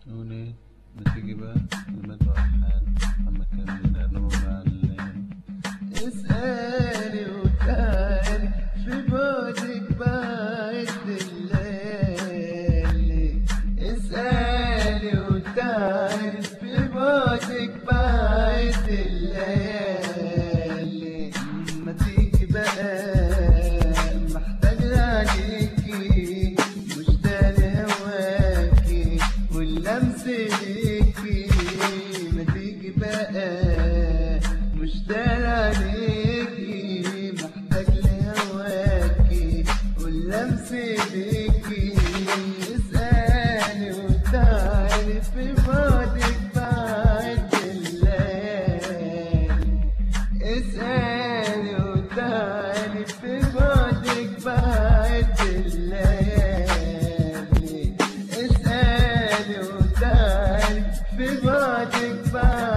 نقول ايه ما تيجي بقى كلمات وألحان أما كان بنقلبه مع الليل اسألي وتعالي في بعدك بعد الليالي اسألي وتعالي في بعدك بعد الليالي ما تيجي بقى محتاج عليكي مشتاق لهواكي واللمس ليكي ما تيجي بقى مشتاق عليكي محتاج لهواكي واللمس ليكي اسألي وتعالي في بعدك بعد الليالي اسألي وتعالي في بعدك بعد الليالي اسألي وتعالي في بعدك بعد